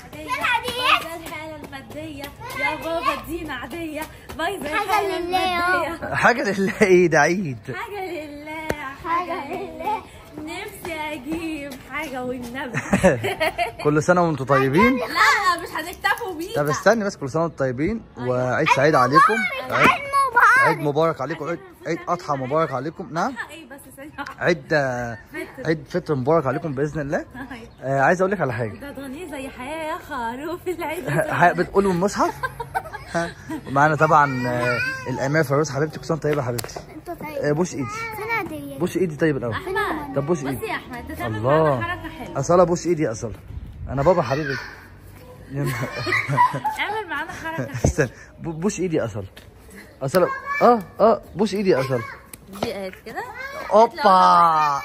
عادية عادية. بايظة الحالة المادية يا بابا ادينا عادية بايظة حاجة الحالة لله المادية حاجه لله ايه ده عيد حاجة لله حاجة حاجة لله نفسي اجيب حاجة والنبي كل سنه وانتم طيبين لا مش هنكتفوا بيها طب استني بس كل سنه وانتم طيبين وعيد سعيد عليكم عيد, عيد عيد مبارك مبارك عليكم عيد, عيد اضحى مبارك عليكم نعم ايه بس ثانية واحدة. عيد آه، عيد فطر مبارك عليكم باذن الله أيوة. آه عايز اقول لك على حاجه ده ضني زي حياة يا خروف العيد ح- بتقولوا من المصحف ها. ومعانا طبعا آه، الاميره فيروز حبيبتي كل سنه طيبه يا حبيبتي انتوا طيب آه، بوس ايدي سنة عادية بوس ايدي طيب الاول احمد طب بص بص ايدي يا احمد انت تعمل الله معانا حركة حلوة اصاله بوس ايدي يا اصاله انا بابا حبيبي يا نهار- اعمل معانا حركة حلوة استنى بو- بوس ايدي يا اصاله اصاله اه اه بوس ايدي يا اصاله دي اهي كده اوبا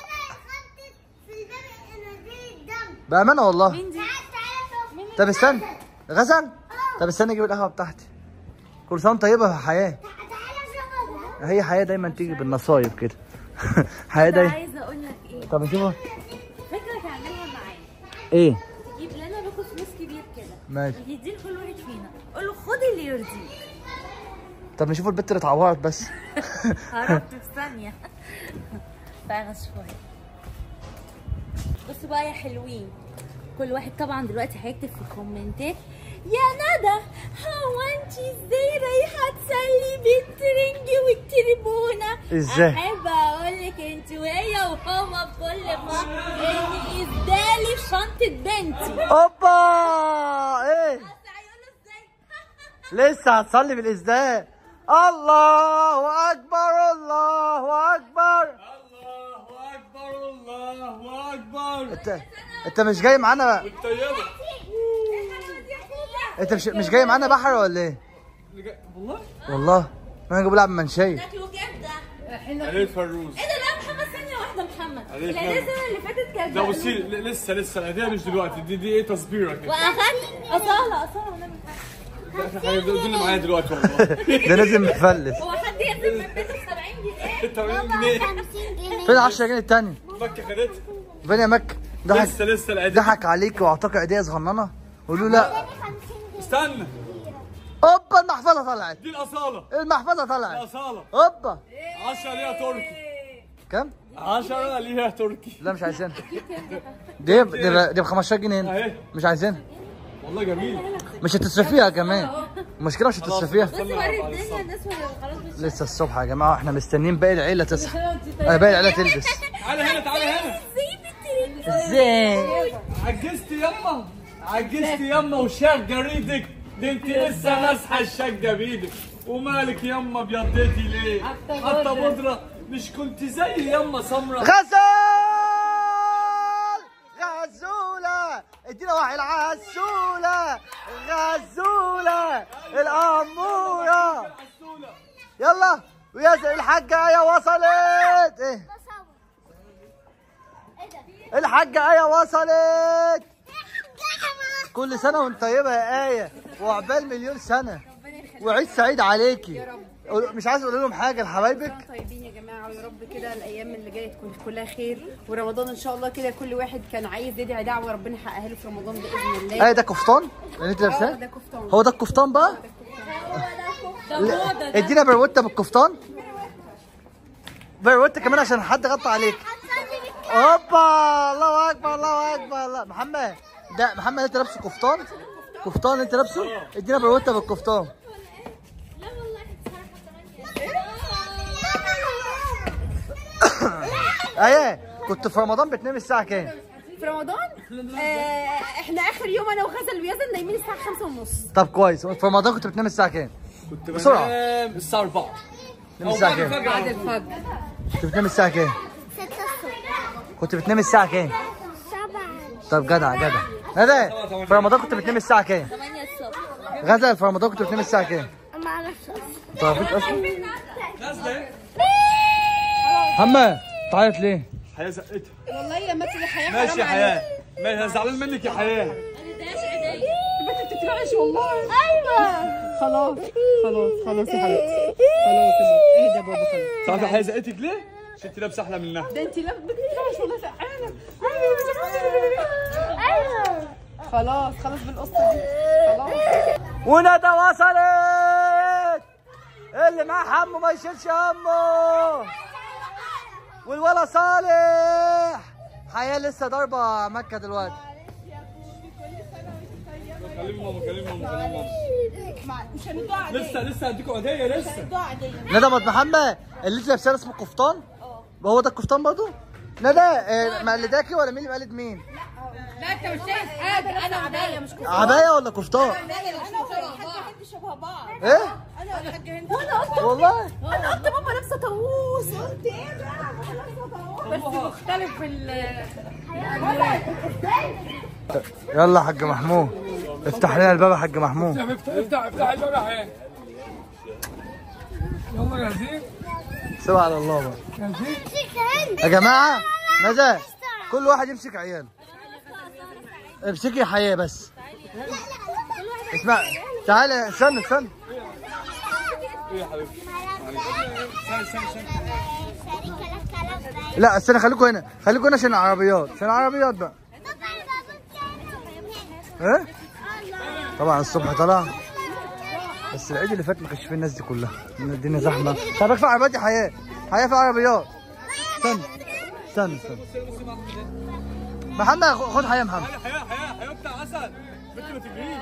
بامانه والله مين دي؟ طب استنى غزل طب استنى اجيب القهوه بتاعتي كل سنه وأنت طيبه يا حياه هي حياه دايما تيجي بالنصايب كده حياه ده دايما عايزة اقول لك ايه طب نشوفها فكرة تعملها معايا ايه تجيب لنا باكو فلوس كبير كده ماشي وتدي لكل واحد فينا قول له خد اللي يرضيك طب نشوف البت اللي اتعورت بس هربت في ثانية تعالى شوية بصوا بقى يا حلوين كل واحد طبعا دلوقتي هيكتب في الكومنتات يا ندى هو انت ازاي رايحه تسلي بنت رنجي والتربونه إزاي؟ احب اقول لك انت وهي وهما بكل مره ان ازدالي في شنطه بنتي اوبا ايه بس هيقولوا ازاي لسه هتصلي بالازداد الله اكبر الله اكبر الله اكبر الله اكبر انت انت مش جاي معانا طيبه انت مش مش جاي معانا بحر ولا ايه والله والله انا جايب لعب منشيه شكله جدا عليه فروز ايه ده لا محمد ثانية واحدة محمد عليك العيدية نعم. السنة اللي فاتت كانت لا بصي ل- لسه لسه الهديه مش دلوقتي دي دي ايه تصبيره كده واخدت اصالة اصالة ونعمل حاجة. احنا حاجه دول اللي معايا دلوقتي والله ده لازم مفلس هو حد يقسم من بيته ب 70 جنيه 80 جنيه 50 جنيه فين 10 جنيه التاني مكه خدتها فين يا مك ضحك لسه لسه العيديه ضحك عليك واعطاك عيديه صغننه قولوا لا 50 جنيه استنى اوبا المحفظه طلعت دي الاصاله المحفظه طلعت الاصاله اوبا 10 ليها تركي كام 10 ليها تركي لا مش عايزينها دي دي ب- دي ب 15 جنيه هنا اهي مش عايزينها والله جميل مش هتصرفيها كمان المشكله مش هتصرفيها بص وري الدنيا الناس ولا خلاص مش لسه الصبح يا جماعه احنا مستنيين باقي العيله تصحى آه، باقي العيله تلبس تعالى هنا تعالى هنا ازاي عجزت يما عجزت يما وشاف جريدك ده انت لسه ماسحه الشقه بايدك ومالك يما بيضيتي ليه؟ حتى بودره مش كنت زي يما سمره غزال غزولة ادينا واحد العسولة غزولة الأمورة يلا ويا زي الحاجة آية وصلت ايه الحاجة آية وصلت كل سنة وانت طيبة يا آية وعقبال مليون سنة وعيد سعيد عليكي مش عايز اقول لهم حاجة لحبايبك طيبين يا جماعه ويا رب كده الايام اللي جايه تكون كلها خير ورمضان ان شاء الله كده كل واحد كان عايز يدعي دعوه ربنا يحققها له في رمضان باذن الله ايه ده كفتان اللي انت اه لابساه ده كفتان هو ده الكفتان بقى ده لا، موضة ده ادينا بروتة بالكفتان بروتة كمان عشان حد غطى عليك اوبا الله اكبر الله اكبر الله محمد ده محمد انت لابسه كفتان كفتان انت لابسه ادينا بروتة بالكفتان لا والله بصراحة ايه كنت في رمضان بتنام الساعة كام؟ في رمضان آه احنا اخر يوم انا وغزل ويزن نايمين الساعه 5 ونص طب كويس في رمضان كنت بتنام الساعة كام؟ كنت بسرعة. بنام الساعه 4 بتنام الساعة كام؟ بعد الفجر كنت بتنام الساعة كام؟ 6 الصبح كنت بتنام الساعة كام؟ 7 طب جدع جدع ندى في رمضان كنت بتنام الساعة كام؟ 8 الصبح غزل في رمضان كنت بتنام الساعة كام؟ ما اعرفش طب مفيش اصلا محمد تعيط ليه؟ حياه زقتها والله يا مات يا حياه ماشي حرام يا عليك. حياه ماشي انا زعلان منك يا حياه ما تديهاش عيدية البنت بتترعش والله ايوه خلاص خلاص خلاص يا حبيبتي خلاص يا بابا. اهدى يا بابا خلاص تعرفي حياه زقتك ليه؟ عشان انت لابسه احلى منها ده انت لا بتترعش والله فعاله ايوه خلاص خلاص بالقصه دي خلاص وندى وصلت اللي معاه حمو ما يشيلش همه والولا صالح حياة لسه ضاربة مكة دلوقتي كلم ماما كلم ماما كلم ماما لسه لسه هديكوا هديه لسه ندى مط محمد اللي انت لابساه اسمه قفطان هو ده القفطان برضه ندى آه، مقلداكي ولا مين اللي مقلد مين لا انت مش شايف حاجه انا عبايه مش كنت عباية ولا قفطان شبه بعض ايه انا والحاجه هند وانا قلت والله انا قلت ماما لابسه طاووس قلت ايه ده ماما لابسه طاووس بس مختلف في ال يلا يا حاج محمود افتح لنا الباب يا حاج محمود افتح افتح افتح الباب يا حياه يلا جاهزين سيبها على الله بقى جاهزين يا جماعة ندى كل واحد يمسك عيال امسكي يا حياة بس اسمع تعالى استنى استنى ايه يا حبيبتي لا استنى خليكم هنا خليكم هنا عشان العربيات عشان العربيات بقى ايه طبعا الصبح طلع بس العيد اللي فات ما كانش فيه الناس دي كلها الدنيا زحمه طب في عربيات يا حياه حياه في عربيات استنى استنى استنى محمد خد حياه محمد حياه حياه حياه بتاع عسل بنت ما تجريش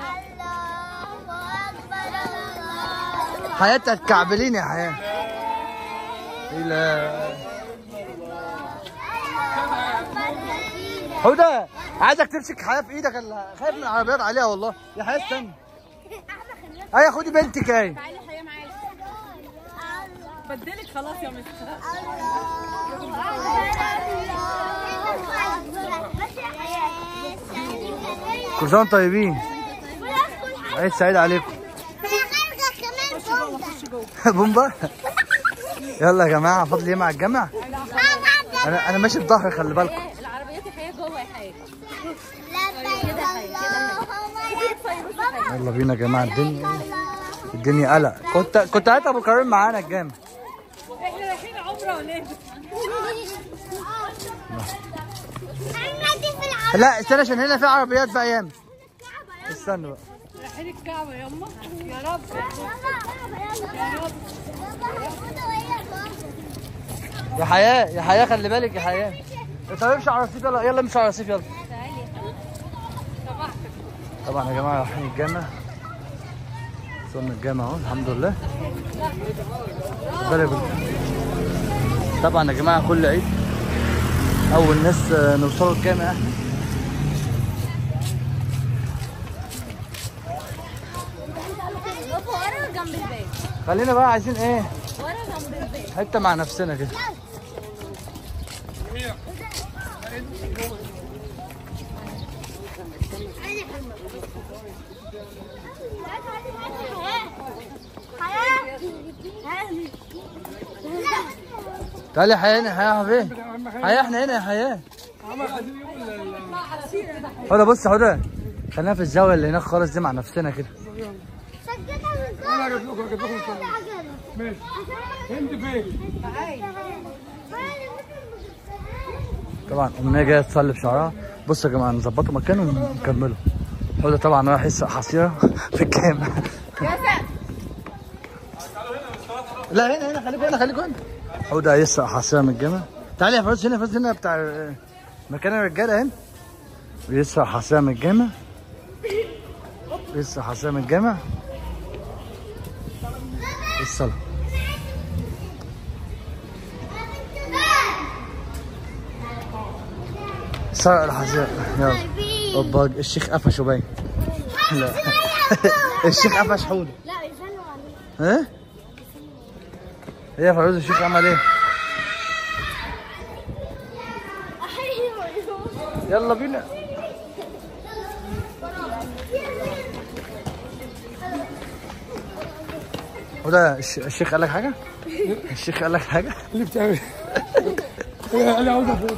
حياه تكعبلين يا حياه الى هدى عايزك تمسك حياه في ايدك ال- خايف من العربيات عليها والله يا حياه استنى ايوه خدي بنتك اهي تعالي حياه معايا بدلك خلاص يا مستر كل سنه وانتم طيبين عيد سعيد عليكم بومبا يلا يا جماعه فاضل ايه مع الجامع انا انا ماشي بظهري خلي بالكم العربيات يا حياه جوه يا حياه يلا بينا يا جماعه الدنيا الدنيا قلق كنت كنت هات ابو كريم معانا الجامع احنا رايحين عمره ولا ايه لا استنى عشان هنا في عربيات بقى ياما استنى بقى رايحين الكعبه يما يا رب يا حياه يا حياه خلي بالك يا حياه طب امشي على الرصيف يلا يلا امشي على الرصيف يلا طبعا يا جماعه رايحين الجامع وصلنا الجامع اهو الحمد لله بالك طبعا يا جماعه كل عيد اول ناس آه، نوصلوا الجامع احنا بابا ورا جنب الباب خلينا بقى عايزين ايه ورا جنب الباب حته مع نفسنا كده تعالي يا حياه هنا يا حياه يا حبيبي حياه احنا هنا يا حياه هدى بص يا هدى خلينا في الزاويه اللي هناك خالص دي مع نفسنا كده انا اجيب لكم اجيب لكم الكلام. ماشي هند فين؟ طبعا امنيه جايه تصلي بشعرها بصوا يا جماعه نظبطوا مكانه ونكملوا حوده طبعا رايح يسرق حصيره في الجامع لا هنا هنا خليكوا هنا خليكوا هنا حوده هيسرق حصيره من الجامع تعالي يا فوز هنا فوز هنا بتاع آه، مكان الرجاله هنا بيسرق حصيره من الجامع بيسرق حصيره من الجامع الصلاه سرق الحصيره يلا اوبا الشيخ قفشه باين لا الشيخ قفش حوده لا يسلم عليك ها ايه يا فيروز الشيخ عمل ايه يلا بينا وده الش- الشيخ قال لك حاجه الشيخ قال لك حاجه اللي بتعمل إيه، انا عاوز أفوت.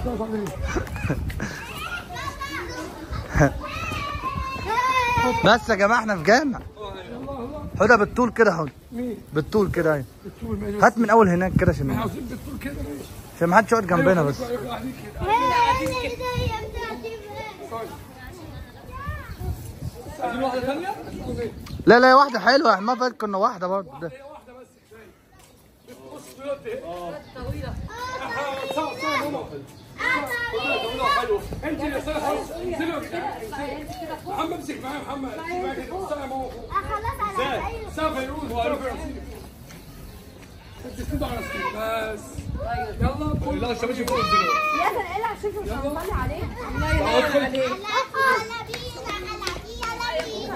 بس يا جماعه احنا في جامع حوده بالطول كده حوده مين؟ بالطول كده اهي بتقول ماشي. هات من اول هناك كده عشان عاوزين بتقول كده ماشي عشان ما حدش يقعد جنبنا بس قاعدين كده عايزين واحده ثانيه؟ لا لا واحده حلوه ما بالك كنا واحده برضه ده بص دلوقتي اه طويله سوا سوا ماما طويله حلوه انت يا ساره انزلوا محمد امسك معايا محمد امسك معايا كده سوا ماما خلاص على اي سوا فيروز سوا فيروز انت تسندوا على سكين بس يلا لا الشباب فوق انزلوا يا سلام ايه عشان مش هنصلي عليه ادخل يلا بينا يلا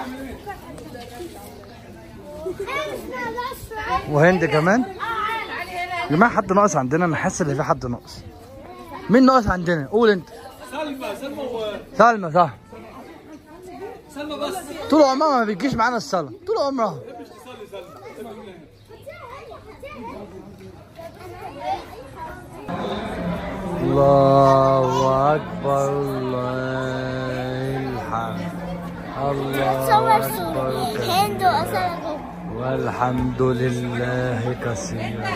بينا وهند كمان يا جماعه حد ناقص عندنا انا حاسس ان في حد ناقص مين ناقص عندنا قول انت سلمى سلمى و سلمى صح سلمى بس طول عمرها ما بتجيش معانا الصلاه طول عمرها مش تصلي سلمى الله اكبر الله الحمد الله اكبر كبير. هند واصلا والحمد لله كثيرا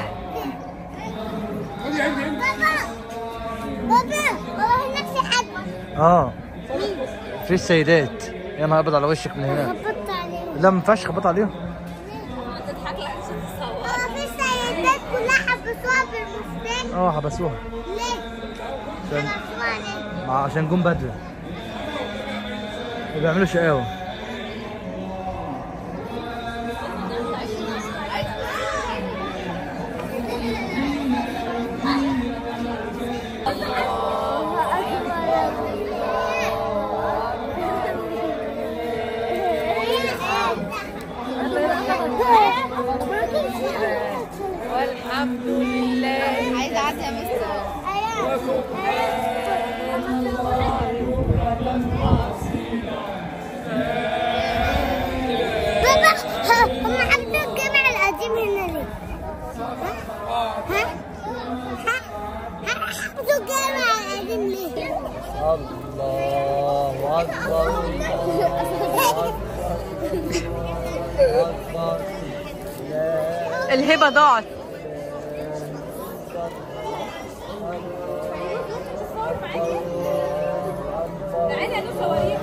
بابا بابا بابا هناك في حد اه في السيدات يا نهار ابيض على وشك من هنا خبطت عليه لا ما ينفعش خبط عليهم تضحك لك عشان تصور بابا في السيدات كلها حبسوها في المفتاح اه حبسوها ليه؟ عشان حبسوها ليه؟ مع- عشان جم بدري وبيعملوا شقاوة والحمد لله عايزه اعدي يا مستر بابا ها، هم عملوا الجامع القديم هنا ليه؟ ها؟ ها؟ ها؟ عملوا الجامع القديم ليه؟ الله أكبر أكبر الهبه ضاعت تعالي يا نوسه وريك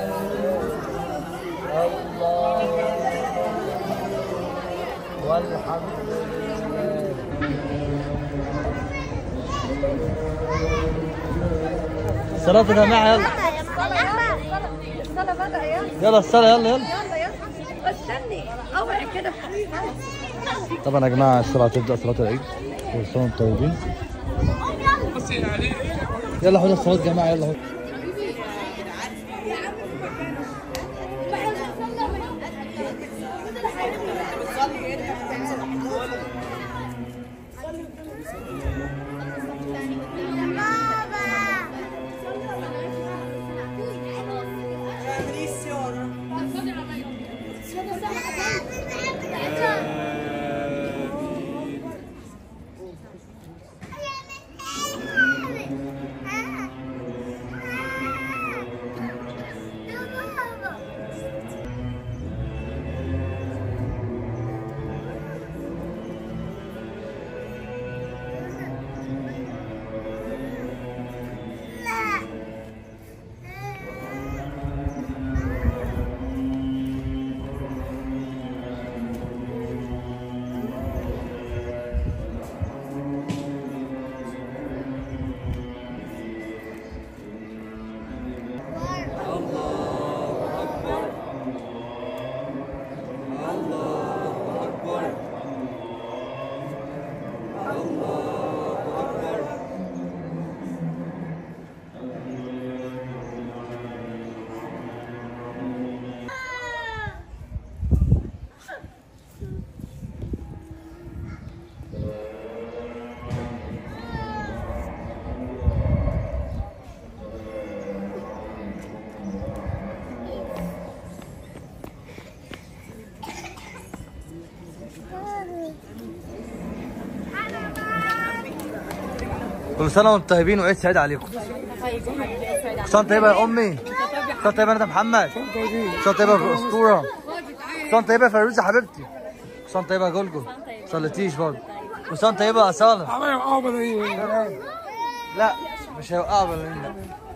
والحمد لله الصلاة يا جماعة يلا الصلاه بدا يلا يلا الصلاة يلا يلا يلا يلا استني اوعي كده طبعا يا جماعة الصلاة تبدأ صلاة العيد كل سنة وانتم طيبين يلا حضر الصلاة يا جماعة يلا حضر كل سنة وانتم طيبين وعيد سعيد عليكم كل سنة طيبة يا أمي كل سنة طيبة يا ندى محمد كل سنة طيبة يا أسطورة كل سنة طيبة يا فيروز يا حبيبتي كل سنة طيبة يا جولجو صليتيش برضه كل سنة طيبة يا أصالة عمال يوقعوا ملايين لا مش هيوقعوا ولا